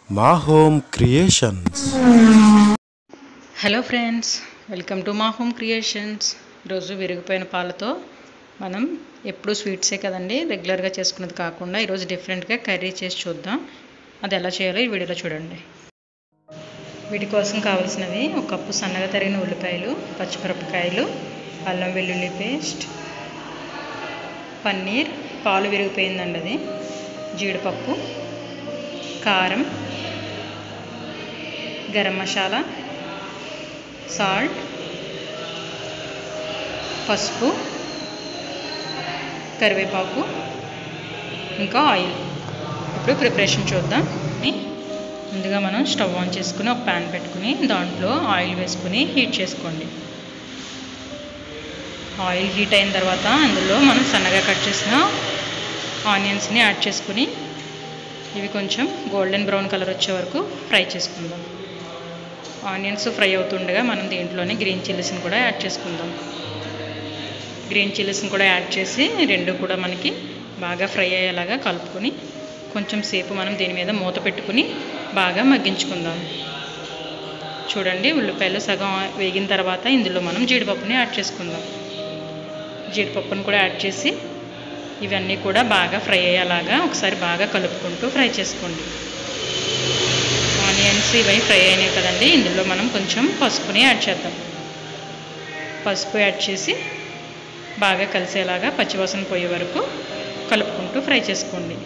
మా home creations hello friends welcome to మా home creations ఈరోజు విరిగిపోయిన పాలతో మనం ఎప్పుడు స్వీట్సే కదండి రెగ్యులర్గా చేసుకున్నది కాకుండా ఈరోజు డిఫరెంట్గా కర్రీ చేసి చూద్దాం అది ఎలా చేయాలో ఈ వీడియోలో చూడండి వీటి కోసం కావాల్సినవి ఒక కప్పు సన్నగా తరిగిన ఉల్లిపాయలు పచ్చిమిరపకాయలు అల్లం వెల్లుల్లి పేస్ట్ పన్నీర్ పాలు విరిగిపోయిందండి అది జీడిపప్పు కారం గరం మసాలా సాల్ట్ పసుపు కరివేపాకు ఇంకా ఆయిల్ ఇప్పుడు ప్రిపరేషన్ చూద్దాం ముందుగా మనం స్టవ్ ఆన్ చేసుకుని ఒక ప్యాన్ పెట్టుకుని దాంట్లో ఆయిల్ వేసుకుని హీట్ చేసుకోండి ఆయిల్ హీట్ అయిన తర్వాత అందులో మనం సన్నగా కట్ చేసిన ఆనియన్స్ని యాడ్ చేసుకుని ఇవి కొంచెం గోల్డెన్ బ్రౌన్ కలర్ వచ్చే వరకు ఫ్రై చేసుకుందాం ఆనియన్స్ ఫ్రై అవుతుండగా మనం దీంట్లోనే గ్రీన్ చిల్లీస్ని కూడా యాడ్ చేసుకుందాం గ్రీన్ చిల్లీస్ని కూడా యాడ్ చేసి రెండు కూడా మనకి బాగా ఫ్రై అయ్యేలాగా కలుపుకొని కొంచెం సేపు మనం దీని మీద మూత పెట్టుకుని బాగా మగ్గించుకుందాం చూడండి ఉల్లిపాయలు సగం వేగిన తర్వాత ఇందులో మనం జీడిపప్పుని యాడ్ చేసుకుందాం జీడిపప్పును కూడా యాడ్ చేసి ఇవన్నీ కూడా బాగా ఫ్రై అయ్యేలాగా ఒకసారి బాగా కలుపుకుంటూ ఫ్రై చేసుకోండి ఆనియన్స్ ఇవి ఫ్రై అయినాయి కదండి ఇందులో మనం కొంచెం పసుపుని యాడ్ చేద్దాం పసుపు యాడ్ చేసి బాగా కలిసేలాగా పచ్చివాసన పోయే వరకు కలుపుకుంటూ ఫ్రై చేసుకోండి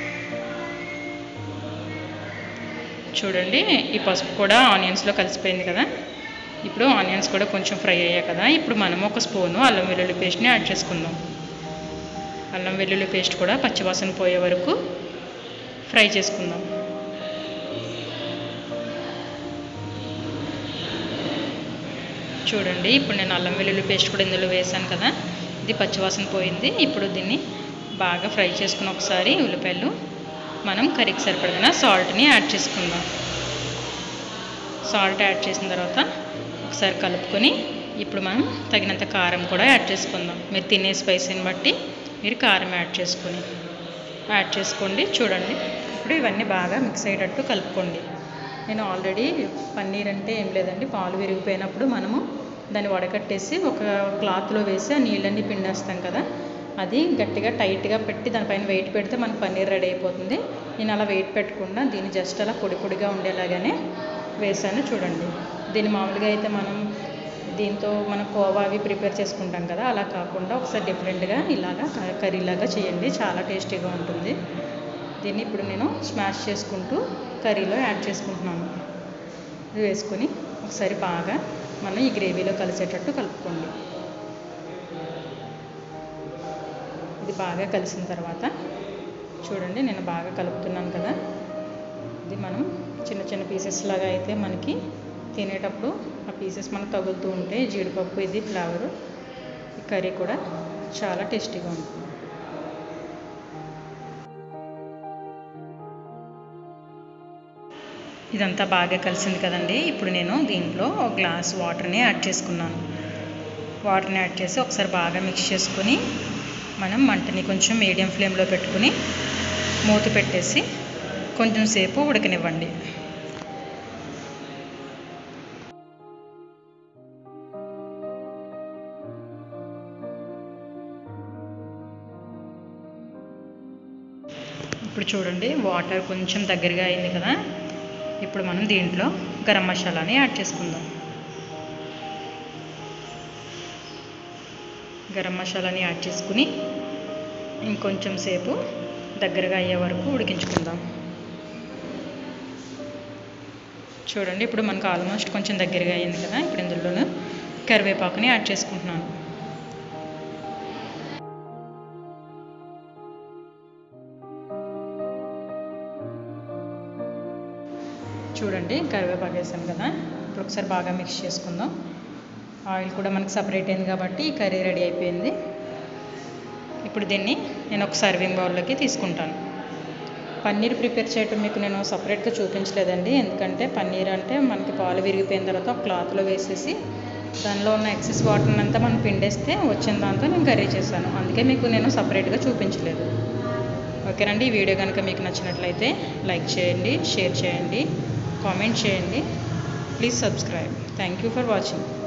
చూడండి ఈ పసుపు కూడా ఆనియన్స్లో కలిసిపోయింది కదా ఇప్పుడు ఆనియన్స్ కూడా కొంచెం ఫ్రై అయ్యాయి కదా ఇప్పుడు మనం ఒక స్పూను అల్లం వెల్లుల్లి పేస్ట్ని యాడ్ చేసుకుందాం అల్లం వెల్లుల్లి పేస్ట్ కూడా పచ్చివాసన పోయే వరకు ఫ్రై చేసుకుందాం చూడండి ఇప్పుడు నేను అల్లం వెల్లుల్లి పేస్ట్ కూడా ఇందులో వేసాను కదా ఇది పచ్చివాసన పోయింది ఇప్పుడు దీన్ని బాగా ఫ్రై చేసుకుని ఒకసారి ఉల్లిపాయలు మనం కర్రీకి సరిపడిన సాల్ట్ని యాడ్ చేసుకుందాం సాల్ట్ యాడ్ చేసిన తర్వాత ఒకసారి కలుపుకొని ఇప్పుడు మనం తగినంత కారం కూడా యాడ్ చేసుకుందాం మీరు తినే స్పైసీని బట్టి మీరు కారం యాడ్ చేసుకొని యాడ్ చేసుకోండి చూడండి ఇప్పుడు ఇవన్నీ బాగా మిక్స్ అయ్యేటట్టు కలుపుకోండి నేను ఆల్రెడీ పన్నీర్ అంటే ఏం లేదండి పాలు విరిగిపోయినప్పుడు మనము దాన్ని వడకట్టేసి ఒక క్లాత్లో వేసి ఆ నీళ్ళన్నీ పిండేస్తాం కదా అది గట్టిగా టైట్గా పెట్టి దానిపైన వెయిట్ పెడితే మనకు పన్నీర్ రెడీ అయిపోతుంది నేను అలా వెయిట్ పెట్టకుండా దీన్ని జస్ట్ అలా పొడి పొడిగా ఉండేలాగానే వేసాను చూడండి దీన్ని మామూలుగా అయితే మనం దీంతో మనం కోవా అవి ప్రిపేర్ చేసుకుంటాం కదా అలా కాకుండా ఒకసారి డిఫరెంట్గా ఇలాగా కర్రీలాగా చేయండి చాలా టేస్టీగా ఉంటుంది దీన్ని ఇప్పుడు నేను స్మాష్ చేసుకుంటూ కర్రీలో యాడ్ చేసుకుంటున్నాను ఇది వేసుకొని ఒకసారి బాగా మనం ఈ గ్రేవీలో కలిసేటట్టు కలుపుకోండి ఇది బాగా కలిసిన తర్వాత చూడండి నేను బాగా కలుపుతున్నాను కదా ఇది మనం చిన్న చిన్న పీసెస్ లాగా అయితే మనకి తినేటప్పుడు ఆ పీసెస్ మనకు తగులుతూ ఉంటే జీడిపప్పు ఇది ఫ్లేవరు ఈ కర్రీ కూడా చాలా టేస్టీగా ఉంటుంది ఇదంతా బాగా కలిసింది కదండి ఇప్పుడు నేను దీంట్లో ఒక గ్లాస్ వాటర్ని యాడ్ చేసుకున్నాను వాటర్ని యాడ్ చేసి ఒకసారి బాగా మిక్స్ చేసుకొని మనం మంటని కొంచెం మీడియం ఫ్లేమ్లో పెట్టుకుని మూత పెట్టేసి కొంచెం సేపు ఉడకనివ్వండి ఇప్పుడు చూడండి వాటర్ కొంచెం దగ్గరగా అయింది కదా ఇప్పుడు మనం దీంట్లో గరం మసాలాని యాడ్ చేసుకుందాం గరం మసాలాని యాడ్ చేసుకుని ఇంకొంచెం సేపు దగ్గరగా అయ్యే వరకు ఉడికించుకుందాం చూడండి ఇప్పుడు మనకు ఆల్మోస్ట్ కొంచెం దగ్గరగా అయింది కదా ఇప్పుడు ఇందులోనూ కరివేపాకుని యాడ్ చేసుకుంటున్నాను చూడండి కరివేపాకు వేసాను కదా ఇప్పుడు ఒకసారి బాగా మిక్స్ చేసుకుందాం ఆయిల్ కూడా మనకి సపరేట్ అయింది కాబట్టి ఈ కర్రీ రెడీ అయిపోయింది ఇప్పుడు దీన్ని నేను ఒక సర్వింగ్ బౌల్లోకి తీసుకుంటాను పన్నీర్ ప్రిపేర్ చేయటం మీకు నేను సపరేట్గా చూపించలేదండి ఎందుకంటే పన్నీర్ అంటే మనకి పాలు విరిగిపోయిన తర్వాత ఒక క్లాత్లో వేసేసి దానిలో ఉన్న ఎక్సెస్ వాటర్ అంతా మనం పిండేస్తే వచ్చిన దాంతో నేను కర్రీ చేశాను అందుకే మీకు నేను సపరేట్గా చూపించలేదు ఓకేనండి ఈ వీడియో కనుక మీకు నచ్చినట్లయితే లైక్ చేయండి షేర్ చేయండి కామెంట్ చేయండి please subscribe thank you for watching